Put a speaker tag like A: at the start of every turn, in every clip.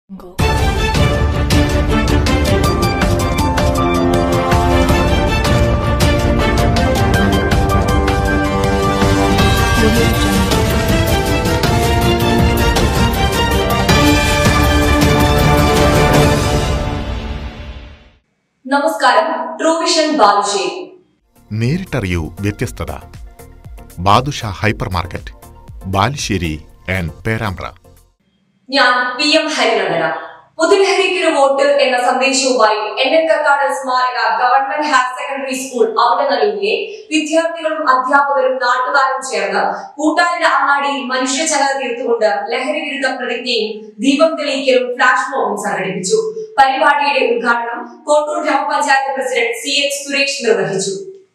A: നമസ്കാരം ട്രൂവിഷൻ ബാലുശ്ശേരി
B: നേരിട്ടറിയൂ വ്യത്യസ്തത Badusha hypermarket Balussery and Perambra
A: ഞാൻ പി എം ഹരിനന്ദന പുതുലഹരിക്കൊരു വോട്ട് എന്ന സന്ദേശവുമായി എൻ എൻ കക്കാട് സ്മാരക ഗവൺമെന്റ് ഹയർ സെക്കൻഡറി സ്കൂൾ അവിടനല്ലൂരിലെ വിദ്യാർത്ഥികളും അധ്യാപകരും നാട്ടുകാരും ചേർന്ന് കൂട്ടാലിന്റെ അങ്ങാടിയിൽ മനുഷ്യചങ്ങല തീർത്തുകൊണ്ട് ലഹരി വിരുദ്ധ പ്രതിജ്ഞയും ദീപം തെളിയിക്കലും ഫ്ലാഷ് മോബും സംഘടിപ്പിച്ചു പരിപാടിയുടെ ഉദ്ഘാടനം കോട്ടൂർ ഗ്രാമപഞ്ചായത്ത് പ്രസിഡന്റ് സി എച്ച് സുരേഷ് നിർവഹിച്ചു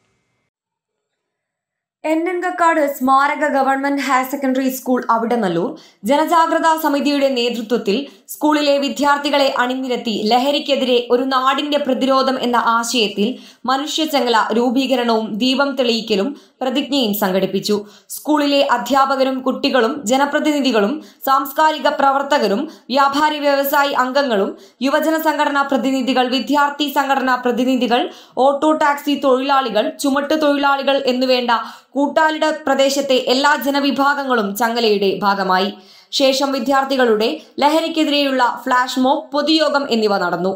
A: എന്നൻകക്കാട് സ്മാരക government higher secondary school Avidanallur ജനജാഗ്രതാ സമിതിയുടെ നേതൃത്വത്തിൽ സ്കൂളിലെ വിദ്യാർത്ഥികളെ അണിനിരത്തി ലഹരിക്കെതിരെ ഒരു നാടിന്റെ പ്രതിരോധം എന്ന ആശയത്തിൽ മനുഷ്യചങ്ങല രൂപീകരണവും ദീപം തെളിയിക്കലും പ്രതിജ്ഞയും സംഘടിപ്പിച്ചു സ്കൂളിലെ അധ്യാപകരും കുട്ടികളും ജനപ്രതിനിധികളും സാംസ്കാരിക പ്രവർത്തകരും വ്യാപാരി വ്യവസായി അംഗങ്ങളും യുവജന സംഘടനാ പ്രതിനിധികൾ വിദ്യാർത്ഥി സംഘടനാ പ്രതിനിധികൾ ഓട്ടോ ടാക്സി തൊഴിലാളികൾ ചുമട്ട് തൊഴിലാളികൾ എന്നുവേണ്ട കൂട്ടാലിട പ്രദേശത്തെ എല്ലാ ജനവിഭാഗങ്ങളും ചങ്ങലയുടെ ഭാഗമായി ശേഷം വിദ്യാർത്ഥികളുടെ ലഹരിക്കെതിരെയുള്ള ഫ്ലാഷ് മോബ് പൊതുയോഗം എന്നിവ നടന്നു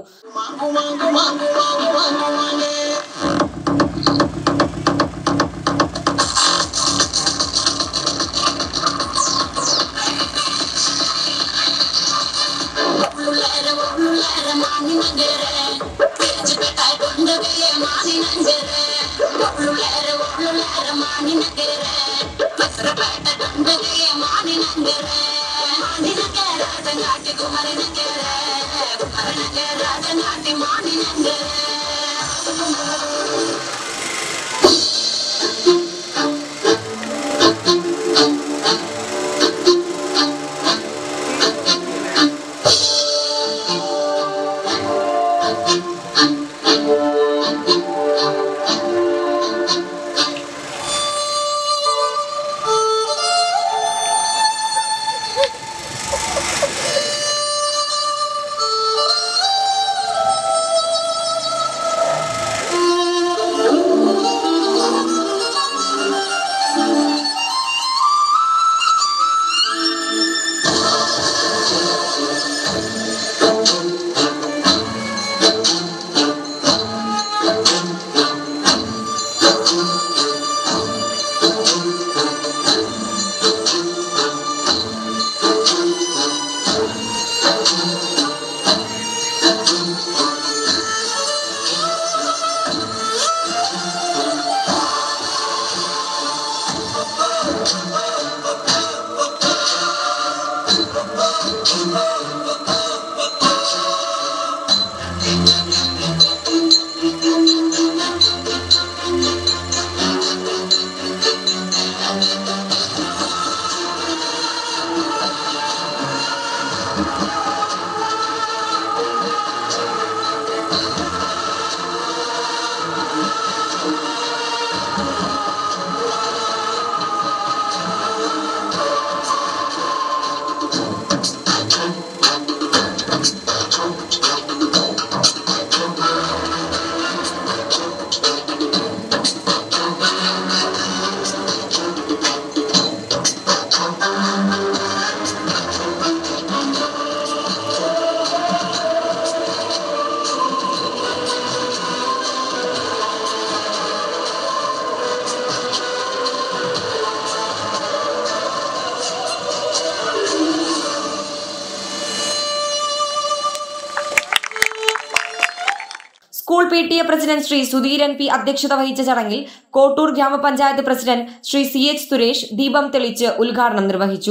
A: school P T A president Shri Sudheeran P അധ്യക്ഷത വഹിച്ച ചടങ്ങിൽ കോട്ടൂർ ഗ്രാമപഞ്ചായത്ത് president Shri C H Suresh ദീപം തെളിച്ച് ഉദ്ഘാടനം നിർവഹിച്ചു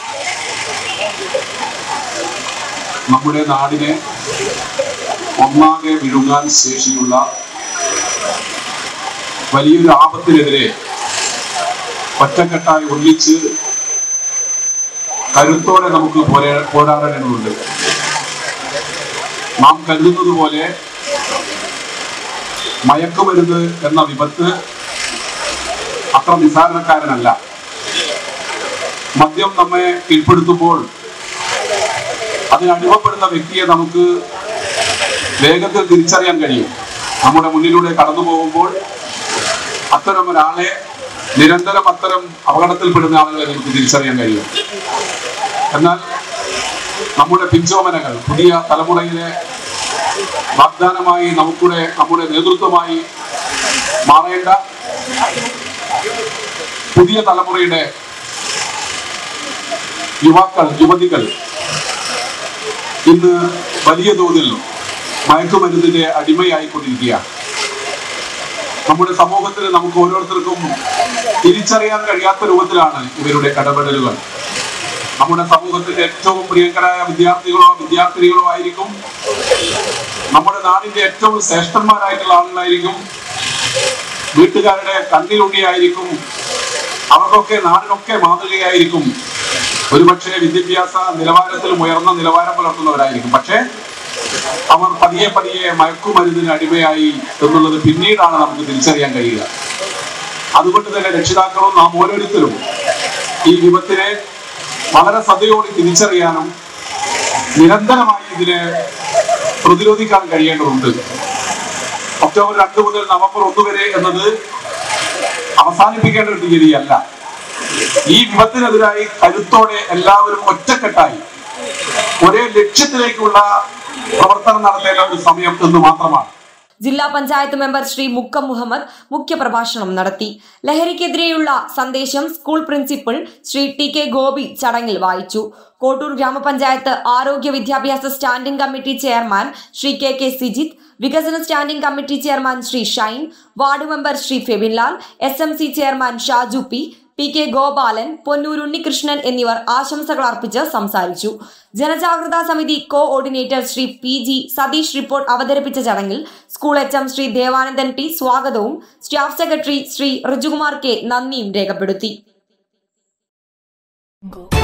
C: നമ്മുടെ നാടിനെ ഒന്നാകെ വിഴുങ്ങാൻ ശേഷിയുള്ള വലിയൊരു ആപത്തിനെതിരെ ഒറ്റക്കെട്ടായി ഒന്നിച്ച് കരുത്തോടെ നമുക്ക് പോരാ- പോരാടേണ്ടതുണ്ട് നാം കരുതുന്നത് പോലെ മയക്കുമരുന്ന് എന്ന വിപത്ത് അത്ര നിസാരണക്കാരനല്ല മദ്യം നമ്മെ കീഴ്പ്പെടുത്തുമ്പോൾ അതിന് അടിമപ്പെടുന്ന വ്യക്തിയെ നമുക്ക് വേഗത്തിൽ തിരിച്ചറിയാൻ കഴിയും നമ്മുടെ മുന്നിലൂടെ കടന്നു പോകുമ്പോൾ അത്തരം ഒരാളെ നിരന്തരം അത്തരം അപകടത്തിൽപ്പെടുന്ന ആളുകളെ നമുക്ക് തിരിച്ചറിയാൻ കഴിയും എന്നാൽ നമ്മുടെ പിഞ്ചോമനകൾ പുതിയ തലമുറയിലെ വാഗ്ദാനമായി നമുക്കൂടെ നമ്മുടെ നേതൃത്വമായി മാറേണ്ട പുതിയ തലമുറയുടെ യുവാക്കൾ യുവതികൾ ഇന്ന് വലിയ തോതിൽ മയക്കുമരുന്നിന്റെ അടിമയായിക്കൊണ്ടിരിക്കുകയാണ് നമ്മുടെ സമൂഹത്തിൽ നമുക്ക് ഓരോരുത്തർക്കും തിരിച്ചറിയാൻ കഴിയാത്ത രൂപത്തിലാണ് ഇവരുടെ ഇടപെടലുകൾ നമ്മുടെ സമൂഹത്തിന്റെ ഏറ്റവും പ്രിയങ്കരായ വിദ്യാർത്ഥികളോ വിദ്യാർത്ഥിനികളോ ആയിരിക്കും നമ്മുടെ നാടിന്റെ ഏറ്റവും ശ്രേഷ്ഠന്മാരായിട്ടുള്ള ആളുകളായിരിക്കും വീട്ടുകാരുടെ കണ്ണിലുണ്ടിയായിരിക്കും അവർക്കൊക്കെ നാടിനൊക്കെ മാതൃകയായിരിക്കും ഒരുപക്ഷെ വിദ്യാഭ്യാസ നിലവാരത്തിലും ഉയർന്ന നിലവാരം പുലർത്തുന്നവരായിരിക്കും പക്ഷേ അവർ പതിയെ പതിയെ മയക്കുമരുന്നിന് അടിമയായി എന്നുള്ളത് പിന്നീടാണ് നമുക്ക് തിരിച്ചറിയാൻ കഴിയുക അതുകൊണ്ട് തന്നെ രക്ഷിതാക്കളും നാം ഓരോരുത്തരും ഈ വിപത്തിനെ വളരെ ശ്രദ്ധയോടെ തിരിച്ചറിയാനും നിരന്തരമായി ഇതിനെ പ്രതിരോധിക്കാൻ കഴിയേണ്ടതുണ്ട് ഒക്ടോബർ രണ്ട് മുതൽ നവംബർ ഒന്ന് വരെ എന്നത് അവസാനിപ്പിക്കേണ്ട ഒരു തീയതിയല്ല ഈ വിപത്തിനെതിരായി കരുത്തോടെ എല്ലാവരും ഒറ്റക്കെട്ടായി ഒരേ ലക്ഷ്യത്തിലേക്കുള്ള പ്രവർത്തനം നടത്തേണ്ട ഒരു സമയം എന്ന് മാത്രമാണ്
A: ജില്ലാ പഞ്ചായത്ത് മെമ്പർ ശ്രീ മുക്കം മുഹമ്മദ് മുഖ്യപ്രഭാഷണം നടത്തി ലഹരിക്കെതിരെയുള്ള സന്ദേശം school principal Shri T K Gopi ചടങ്ങിൽ വായിച്ചു കോട്ടൂർ ഗ്രാമപഞ്ചായത്ത് ആരോഗ്യ വിദ്യാഭ്യാസ standing committee chairman Shri K K Sijith വികസന standing committee chairman Shri Shine ward member Shri Febinlal S M C chairman Shaju P P K Gopalan Ponnur Unnikrishnan എന്നിവർ ആശംസകൾ അർപ്പിച്ച് സംസാരിച്ചു ജനജാഗ്രതാ സമിതി coordinator Shri P G Satheesh report അവതരിപ്പിച്ച ചടങ്ങിൽ school H M Shri Devanandan T സ്വാഗതവും staff secretary Shri Rijukumar K നന്ദിയും രേഖപ്പെടുത്തി